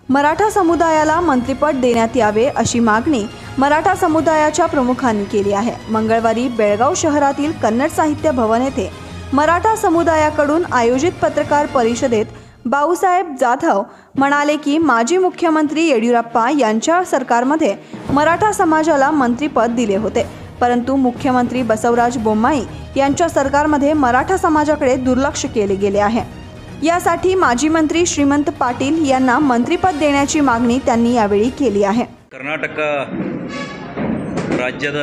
मराठा समुदायाला मंत्रिपद देण्यात यावे अशी मागणी मराठा समुदायाच्या प्रमुखांनी केली आहे मंगळवारी बेळगाव शहरातील कन्नड साहित्य भवन येथे मराठा समुदायाकडून आयोजित पत्रकार परिषदेत भाऊसाहेब जाधव म्हणाले की माजी मुख्यमंत्री येडियुरप्पा यांच्या सरकारमध्ये मराठा समाजाला मंत्रिपद दिले होते परंतु मुख्यमंत्री बसवराज बोम्माई यांच्या सरकारमध्ये मराठा समाजाकडे दुर्लक्ष केले गेले आहे यासाठी माजी मंत्री श्रीमंत पाटील यांना मंत्रिपद देण्याची मागणी त्यांनी यावेळी केली आहे ಕರ್ನಾಟಕ ರಾಜ್ಯದ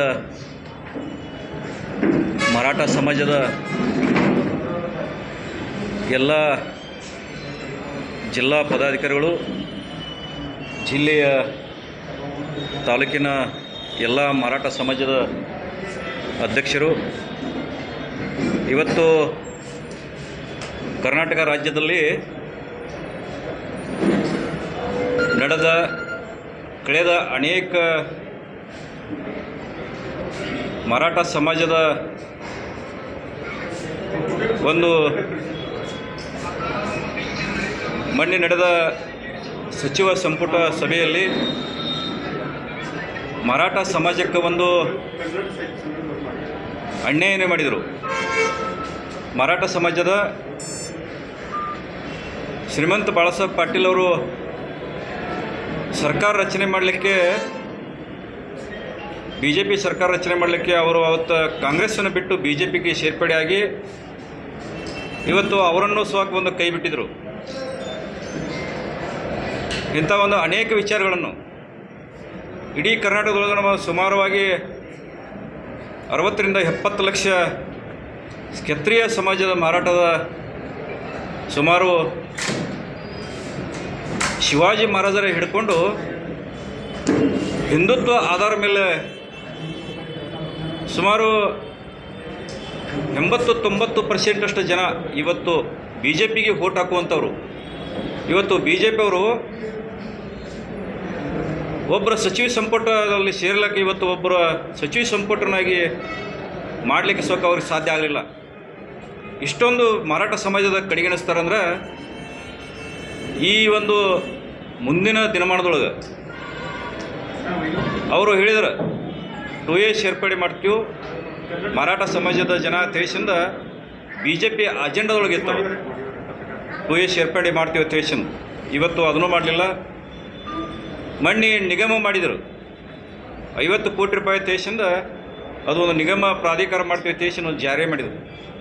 ಮರಾಠ ಸಮಾಜದ ಎಲ್ಲ ಜಿಲ್ಲಾ ಪದಾಧಿಕಾರಿಗಳು ಜಿಲ್ಲೆಯ ತಾಲೂಕಿನ ಎಲ್ಲ ಮರಾಠ ಸಮಾಜದ ಅಧ್ಯಕ್ಷರು ಇವತ್ತು ಕರ್ನಾಟಕ ರಾಜ್ಯದಲ್ಲಿ ನಡೆದ ಕಳೆದ ಅನೇಕ ಮರಾಠ ಸಮಾಜದ ಒಂದು ಮೊನ್ನೆ ನಡೆದ ಸಚಿವ ಸಂಪುಟ ಸಭೆಯಲ್ಲಿ ಮರಾಠ ಸಮಾಜಕ್ಕೆ ಒಂದು ಅನ್ಯಾಯನೇ ಮಾಡಿದರು ಮರಾಠ ಸಮಾಜದ ಶ್ರೀಮಂತ ಬಾಳಾಸಾಹೇಬ್ ಪಾಟೀಲ್ ಅವರು ಸರ್ಕಾರ ರಚನೆ ಮಾಡಲಿಕ್ಕೆ ಬಿ ಜೆ ಪಿ ಸರ್ಕಾರ ರಚನೆ ಮಾಡಲಿಕ್ಕೆ ಅವರು ಅವತ್ತು ಕಾಂಗ್ರೆಸ್ಸನ್ನು ಬಿಟ್ಟು ಬಿ ಜೆ ಪಿಗೆ ಸೇರ್ಪಡೆಯಾಗಿ ಇವತ್ತು ಅವರನ್ನು ಸಹ ಒಂದು ಕೈ ಬಿಟ್ಟಿದ್ದರು ಇಂಥ ಒಂದು ಅನೇಕ ವಿಚಾರಗಳನ್ನು ಇಡೀ ಕರ್ನಾಟಕದೊಳಗೆ ನಮ್ಮ ಸುಮಾರವಾಗಿ ಅರವತ್ತರಿಂದ ಎಪ್ಪತ್ತು ಲಕ್ಷ ಕ್ಷತ್ರಿಯ ಸಮಾಜದ ಮಾರಾಟದ ಸುಮಾರು ಶಿವಾಜಿ ಮಹಾರಾಜರ ಹಿಡ್ಕೊಂಡು ಹಿಂದುತ್ವ ಆಧಾರ ಮೇಲೆ ಸುಮಾರು ಎಂಬತ್ತು ತೊಂಬತ್ತು ಪರ್ಸೆಂಟಷ್ಟು ಜನ ಇವತ್ತು ಬಿ ಜೆ ಪಿಗೆ ವೋಟ್ ಹಾಕುವಂಥವ್ರು ಇವತ್ತು ಬಿ ಜೆ ಪಿಯವರು ಒಬ್ಬರ ಸಚಿವ ಸಂಪುಟದಲ್ಲಿ ಸೇರ್ಲಿಕ್ಕೆ ಇವತ್ತು ಒಬ್ಬರ ಸಚಿವ ಸಂಪುಟನಾಗಿ ಮಾಡಲಿಕ್ಕೆ ಸೋಕ ಅವ್ರಿಗೆ ಸಾಧ್ಯ ಆಗಲಿಲ್ಲ ಇಷ್ಟೊಂದು ಮರಾಠ ಸಮಾಜದ ಕಡೆಗಣಿಸ್ತಾರಂದ್ರೆ ಈ ಒಂದು ಮುಂದಿನ ದಿನಮಾನದೊಳಗೆ ಅವರು ಹೇಳಿದ್ರು ಟು ಎ ಸೇರ್ಪಡೆ ಮಾಡ್ತೀವಿ ಮರಾಠ ಸಮಾಜದ ಜನ ತಿಳಿಸಿಂದ ಬಿ ಜೆ ಪಿ ಅಜೆಂಡಾದೊಳಗೆ ಇತ್ತು ಟು ಎ ಸೇರ್ಪಡೆ ಮಾಡ್ತೀವಿ ತಿಳಿಸಿಂದ ಇವತ್ತು ಅದನ್ನೂ ಮಾಡಲಿಲ್ಲ ಮಣ್ಣಿ ನಿಗಮ ಮಾಡಿದರು ಐವತ್ತು ಕೋಟಿ ರೂಪಾಯಿ ತೇಸಿಂದ ಅದು ಒಂದು ನಿಗಮ ಪ್ರಾಧಿಕಾರ ಮಾಡ್ತೀವಿ ತೇಸಿನ ಒಂದು ಜಾರಿ ಮಾಡಿದರು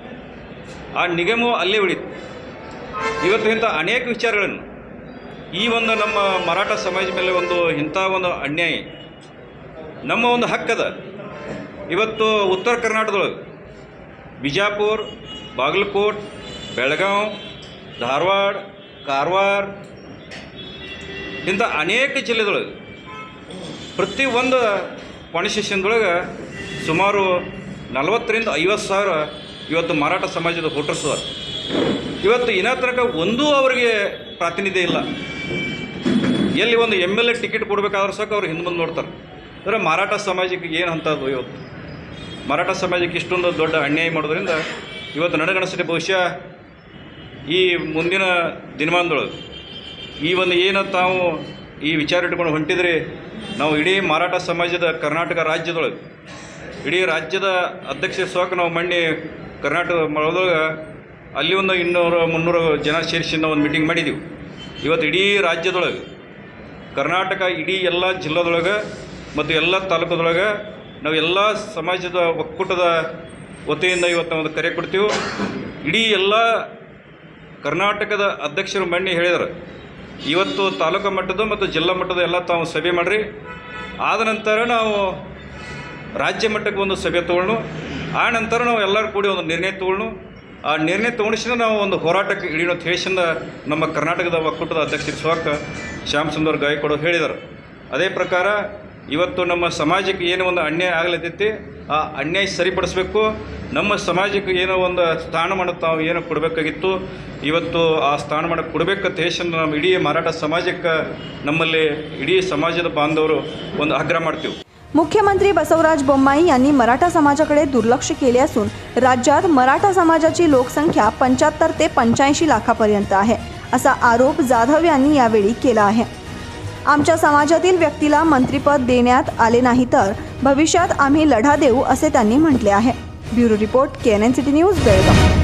ಆ ನಿಗಮವು ಅಲ್ಲೇ ಉಳಿತು ಇವತ್ತು ಇಂಥ ಅನೇಕ ವಿಚಾರಗಳನ್ನು ಈ ಒಂದು ನಮ್ಮ ಮರಾಠ ಸಮಾಜ ಮೇಲೆ ಒಂದು ಇಂಥ ಒಂದು ಅನ್ಯಾಯ ನಮ್ಮ ಒಂದು ಹಕ್ಕದ ಇವತ್ತು ಉತ್ತರ ಕರ್ನಾಟಕದೊಳಗೆ ಬಿಜಾಪುರ ಬಾಗಲಕೋಟ್ ಬೆಳಗಾವ್ ಧಾರವಾಡ ಕಾರವಾರ ಇಂಥ ಅನೇಕ ಜಿಲ್ಲೆದೊಳಗೆ ಪ್ರತಿ ಒಂದು ಕಾನ್ಸ್ಟಿಟ್ಯೂಷನ್ದೊಳಗೆ ಸುಮಾರು ನಲವತ್ತರಿಂದ ಐವತ್ತು ಸಾವಿರ ಇವತ್ತು ಮರಾಠ ಸಮಾಜದ ವೋಟರ್ಸ್ ಅದಾರ ಇವತ್ತು ಇನ್ನ ತನಕ ಒಂದೂ ಅವರಿಗೆ ಪ್ರಾತಿನಿಧ್ಯ ಇಲ್ಲ ಎಲ್ಲಿ ಒಂದು ಎಮ್ ಎಲ್ ಎ ಟಿಕೆಟ್ ಕೊಡಬೇಕಾದ್ರೂ ಸಾಕು ಅವ್ರು ಹಿಂದೆ ಮುಂದೆ ನೋಡ್ತಾರೆ ಅಂದರೆ ಮರಾಠ ಸಮಾಜಕ್ಕೆ ಏನು ಅಂತದ್ದು ಇವತ್ತು ಮರಾಠ ಸಮಾಜಕ್ಕೆ ಇಷ್ಟೊಂದು ದೊಡ್ಡ ಅನ್ಯಾಯ ಮಾಡೋದ್ರಿಂದ ಇವತ್ತು ನಡೆಗಣಿಸಿದ ಬಹುಶಃ ಈ ಮುಂದಿನ ದಿನಮಾನದೊಳಗೆ ಈ ಒಂದು ಏನು ತಾವು ಈ ವಿಚಾರ ಇಟ್ಕೊಂಡು ಹೊಂಟಿದ್ರಿ ನಾವು ಇಡೀ ಮರಾಠ ಸಮಾಜದ ಕರ್ನಾಟಕ ರಾಜ್ಯದೊಳಗೆ ಇಡೀ ರಾಜ್ಯದ ಅಧ್ಯಕ್ಷ ಸೋಕ ನಾವು ಮೊನ್ನೆ ಕರ್ನಾಟಕ ಮಾಡೋದ್ರೊಳಗೆ ಅಲ್ಲಿ ಒಂದು ಇನ್ನೂರು ಮುನ್ನೂರು ಜನ ಸೇರಿಸಿ ನಾವು ಒಂದು ಮೀಟಿಂಗ್ ಮಾಡಿದ್ದೀವಿ ಇವತ್ತು ಇಡೀ ರಾಜ್ಯದೊಳಗೆ ಕರ್ನಾಟಕ ಇಡೀ ಎಲ್ಲ ಜಿಲ್ಲಾದೊಳಗೆ ಮತ್ತು ಎಲ್ಲ ತಾಲೂಕದೊಳಗೆ ನಾವು ಎಲ್ಲ ಸಮಾಜದ ಒಕ್ಕೂಟದ ವತಿಯಿಂದ ಇವತ್ತು ಒಂದು ಕರೆ ಕೊಡ್ತೀವಿ ಇಡೀ ಎಲ್ಲ ಕರ್ನಾಟಕದ ಅಧ್ಯಕ್ಷರು ಮಣ್ಣಿ ಹೇಳಿದರು ಇವತ್ತು ತಾಲೂಕು ಮಟ್ಟದ ಮತ್ತು ಜಿಲ್ಲಾ ಮಟ್ಟದ ಎಲ್ಲ ತಾವು ಸಭೆ ಮಾಡಿರಿ ಆದ ನಂತರ ನಾವು ರಾಜ್ಯ ಮಟ್ಟಕ್ಕೆ ಒಂದು ಸಭೆ ತೊಗೊಂಡು ಆ ನಂತರ ನಾವು ಎಲ್ಲರೂ ಕೂಡಿ ಒಂದು ನಿರ್ಣಯ ತೊಗೊಂಡು ಆ ನಿರ್ಣಯ ತೊಗೊಂಡಿಸಿದ ನಾವು ಒಂದು ಹೋರಾಟಕ್ಕೆ ಇಳಿಯೋ ತಿಳಿಸಿಂದ ನಮ್ಮ ಕರ್ನಾಟಕದ ಒಕ್ಕೂಟದ ಅಧ್ಯಕ್ಷರು ಸ್ವಾಕ ಶ್ಯಾಮ್ ಸುಂದರ್ ಗಾಯಕವಾಡ್ ಹೇಳಿದರು ಅದೇ ಪ್ರಕಾರ ಇವತ್ತು ನಮ್ಮ ಸಮಾಜಕ್ಕೆ ಏನು ಒಂದು ಅನ್ಯಾಯ ಆಗಲತ್ತೈತಿ ಆ ಅನ್ಯಾಯ ಸರಿಪಡಿಸ್ಬೇಕು ನಮ್ಮ ಸಮಾಜಕ್ಕೆ ಏನೋ ಒಂದು ಸ್ಥಾನಮಾನ ತಾವು ಏನೋ ಕೊಡಬೇಕಾಗಿತ್ತು ಇವತ್ತು ಆ ಸ್ಥಾನಮಾನ ಕೊಡಬೇಕಂತ ಹೇಸಂದು ನಮ್ಮ ಇಡೀ ಮರಾಠ ಸಮಾಜಕ್ಕೆ ನಮ್ಮಲ್ಲಿ ಇಡೀ ಸಮಾಜದ ಬಾಂಧವರು ಒಂದು ಆಗ್ರಹ ಮಾಡ್ತೀವಿ मुख्यमंत्री बसवराज बोम्माई यांनी मराठा समाजाकडे दुर्लक्ष केले असून राज्यात मराठा समाजाची लोकसंख्या पंच्याहत्तर ते पंच्याऐंशी लाखापर्यंत आहे असा आरोप जाधव यांनी यावेळी केला आहे आमच्या समाजातील व्यक्तीला मंत्रिपद देण्यात आले नाही तर भविष्यात आम्ही लढा देऊ असे त्यांनी म्हटले आहे bureau report K N N city news Belgaum